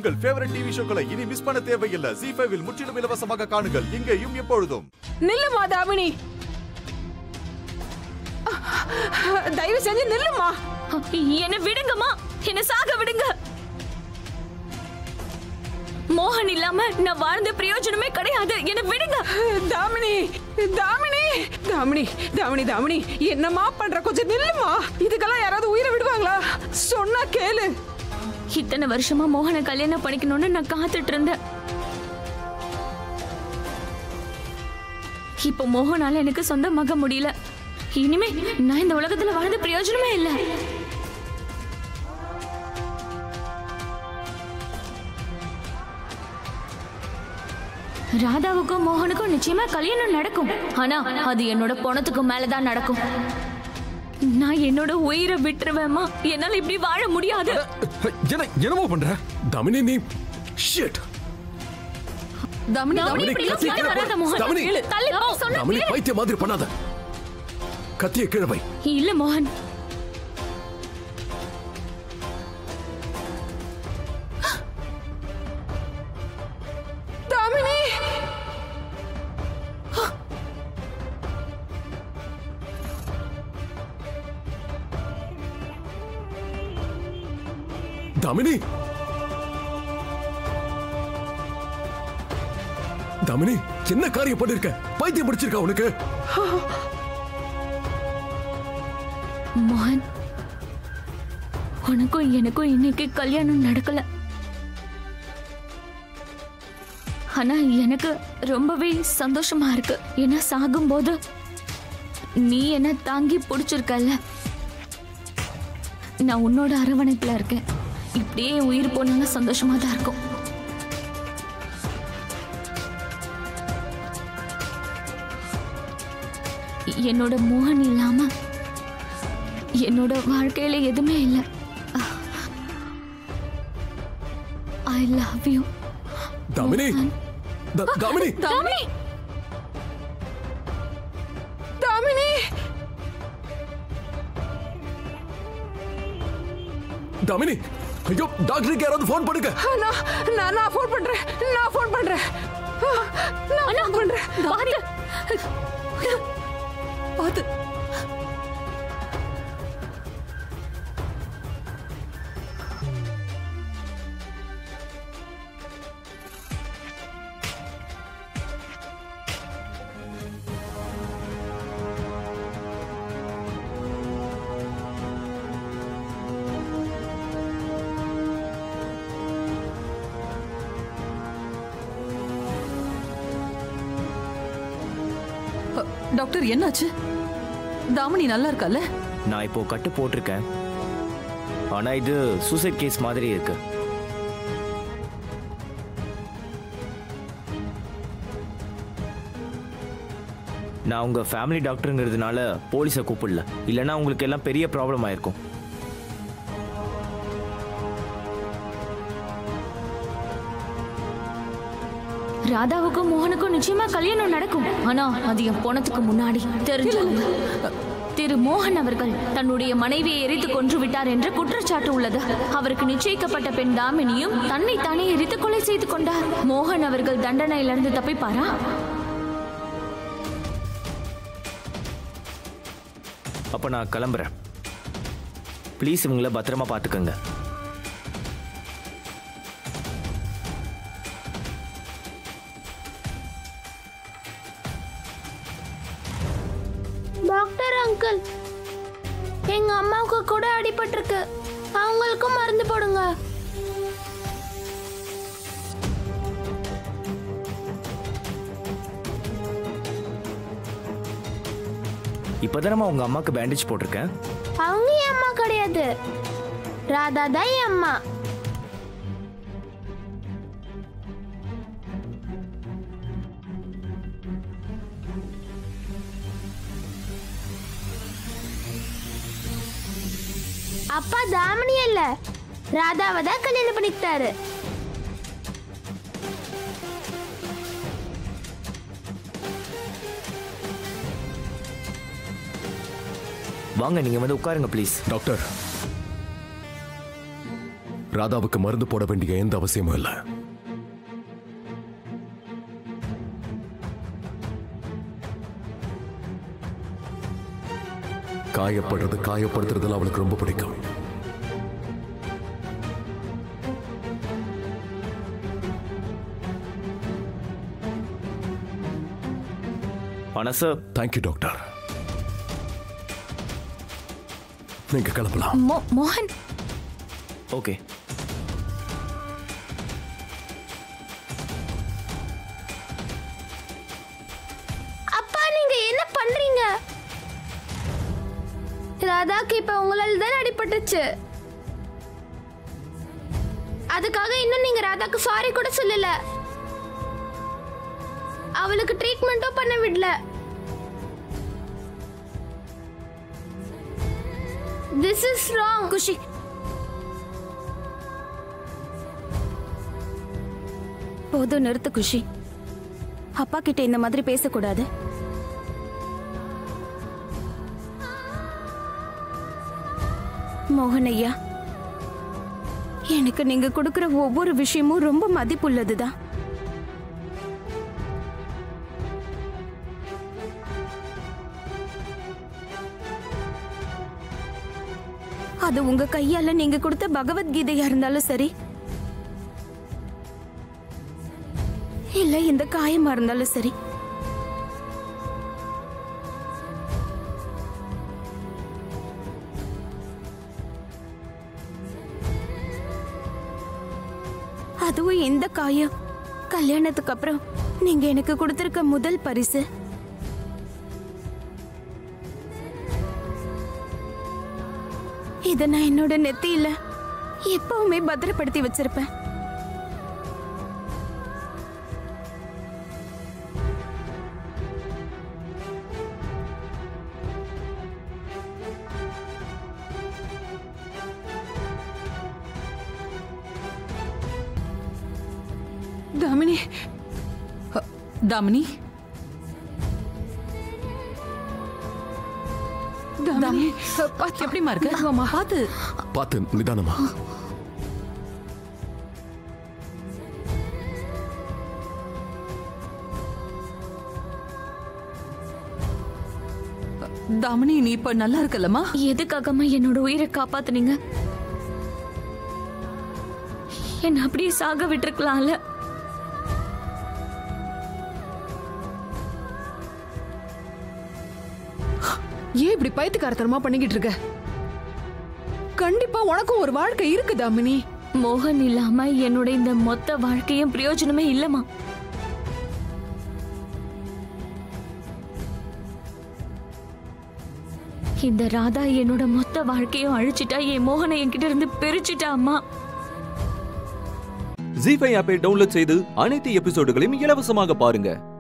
உங்கள் favourite TV ஷோக்களை இனி miss பண்ண தேவையில்லை ஜி ஃபைவில் முற்றிலும் இலவசமாக காணுங்கள் இங்கேயும் எப்பொழுதும் நில்லுமா தாமினி தயவு செஞ்சு நில்லுமா என்ன விடுங்கம்மா என்ன சாக விடுங்க மோகன் இல்லாம நான் வாழ்ந்த பிரயோஜனமே கிடையாது என்ன விடுங்க தாமினி தாமினி தாமினி தாமினி தாமினி என்னம்மா பண்ற கொஞ்சம் நில்லுமா இதுக்கெல்லாம் யாராவது உயிரை விடுவாங்களா சொன்னா கேளு இத்தனை வருஷமா மோகனை கல்யாணம் பண்ணிக்கணும்னு நான் காத்துட்டு இருந்தேன் இப்போ மோகனால எனக்கு சொந்தமாக முடியல இனிமே நான் இந்த உலகத்துல வாழ்ந்த பிரயோஜனமே இல்லை ராதாவுக்கும் மோகனுக்கும் நிச்சயமா கல்யாணம் நடக்கும் ஆனா அது என்னோட பணத்துக்கு மேலதான் நடக்கும் நான் என்னோட உயிரை விட்டுருவேம்மா என்னால இப்படி வாழ முடியாது என்ன என்னமோ பண்ற தமினி நீ ஷிட் தாமினி தமனி, தாமினி இப்படி கத்தி யோசிக்காத கீழே வராத போடு. மோகன். தமனி. தள்ளி போ, சொன்னா தமிழி கேளு. பைத்திய மாதிரி பண்ணாத கத்திய கிழவை இல்ல மோகன் தாமினி தமினி தமினி என்ன காரியம் பண்ணிருக்க பைத்தியம் பிடிச்சிருக்கா உனக்கு மோகன் உனக்கும் எனக்கும் இன்னைக்கு கல்யாணம் நடக்கல ஆனா எனக்கு ரொம்பவே சந்தோஷமா இருக்கு ஏன்னா சாகும்போது நீ என்ன தாங்கி பிடிச்சிருக்கல்ல நான் உன்னோட அரவணைப்புல இருக்கேன் இப்படியே என் உயிர் போனாலும் சந்தோஷமா தான் இருக்கும் என்னோட மோகன் இல்லாம என்னோட வாழ்க்கையில எதுவுமே இல்லை ஐ லவ் யூ தமினி த- தமினி தாமினி தாமினி தமினி ஐயோ டாக்டருக்கு யாராவது ஃபோன் பண்ணுங்க நான் நான் நான் ஃபோன் பண்றேன் நான் ஃபோன் பண்றேன் நான் அண்ணா ஃபோன் பண்றேன் பாத்து பாத்து டாக்டர் என்னாச்சு தாமினி நல்லா இருக்கால நான் இப்போ கட்டு போட்டிருக்கேன் ஆனா இது சூசைட் கேஸ் மாதிரி இருக்கு நான் உங்க ஃபேமிலி டாக்டருங்கிறதுனால போலீஸை கூப்பிடல இல்லைன்னா உங்களுக்கு எல்லாம் பெரிய ப்ராப்ளம் ஆயிருக்கும் ராதாவுக்கும் மோகனுக்கும் நிச்சயமா கல்யாணம் நடக்கும் ஆனா அது என் போனதுக்கு முன்னாடி தெரிஞ்சாங்க திரு மோகன் அவர்கள் தன்னுடைய மனைவியை எரித்து கொன்று விட்டார் என்ற குற்றச்சாட்டு உள்ளது அவருக்கு நிச்சயிக்கப்பட்ட பெண் தாமினியும் தன்னை தானே எரித்து கொலை செய்து கொண்டார் மோகன் அவர்கள் தண்டனையிலிருந்து தப்பிப்பாரா அப்போ நான் கிளம்புறேன் ப்ளீஸ் இவங்கள பத்திரமா பார்த்துக்கங்க டாக்டர் அங்கிள் எங்க அம்மாவுக்கு கூட அடிபட்டிருக்கு அவங்களுக்கும் மருந்து போடுங்க இப்போதானம்மா உங்க அம்மாவுக்கு பேண்டேஜ் போட்டிருக்கேன் அவங்க என் அம்மா கிடையாது ராதா தான் என் அம்மா அப்பா தாமினி இல்ல ராதாவை தான் கல்யாணம் பண்ணிக்கிட்டாரு வாங்க நீங்க வந்து உட்காருங்க ப்ளீஸ் டாக்டர் ராதாவுக்கு மருந்து போட வேண்டிய எந்த அவசியமும் இல்லை காயப்படுறது காயப்படுத்துறதுல அவளுக்கு ரொம்ப பிடிக்கும் ஆனா சார் தேங்க்யூ டாக்டர் நீங்க கிளம்பலாம் மோ மோகன் ஓகே அப்பா நீங்க என்ன பண்றீங்க ராதாக்கு இப்ப உங்களால தான் அடிபட்டுச்சு அதுக்காக இன்னும் நீங்க ராதாக்கு சாரி கூட சொல்லல அவளுக்கு ட்ரீட்மெண்ட்டும் பண்ண விடல திஸ் இஸ் ராங் குஷி போதும் நிறுத்து குஷி அப்பா கிட்ட இந்த மாதிரி பேசக்கூடாது மோகன் ஐயா எனக்கு நீங்க கொடுக்கிற ஒவ்வொரு விஷயமும் ரொம்ப மதிப்புள்ளதுதான் அது உங்க கையால நீங்க கொடுத்த பகவத்கீதையா இருந்தாலும் சரி இல்ல இந்த காயமா இருந்தாலும் சரி அதுவும் இந்த காயம் கல்யாணத்துக்கு அப்புறம் நீங்க எனக்கு கொடுத்திருக்க முதல் பரிசு இத நான் என்னோட நெத்தியில எப்பவுமே பத்திரப்படுத்தி வச்சிருப்பேன் தாமினி அ, தாமினி தாமினி பாத்து எப்படிமா இருக்கு பாத்து பார்த்து நிதானமா தாமினி நீ இப்ப நல்லா இருக்கலமா எதுக்காகம்மா என்னோட உயிரை காப்பாத்துனீங்க என்ன அப்படியே சாக விட்டுருக்கலாம்ல ஏன் இப்படி பைத்தியக்காரத்தனமா பண்ணிக்கிட்டு இருக்க கண்டிப்பா உனக்கும் ஒரு வாழ்க்கை இருக்கு தாமினி மோகன் இல்லாம என்னோட இந்த மொத்த வாழ்க்கையும் பிரயோஜனமே இல்லம்மா இந்த ராதா என்னோட மொத்த வாழ்க்கையும் அழிச்சிட்டா என் மோகனை என்கிட்ட இருந்து பிரிச்சுட்டா அம்மா ஜி ஃபைவ் ஆப்பை டவுன்லோட் செய்து அனைத்து எபிசோடுகளையும் இலவசமாக பாருங்க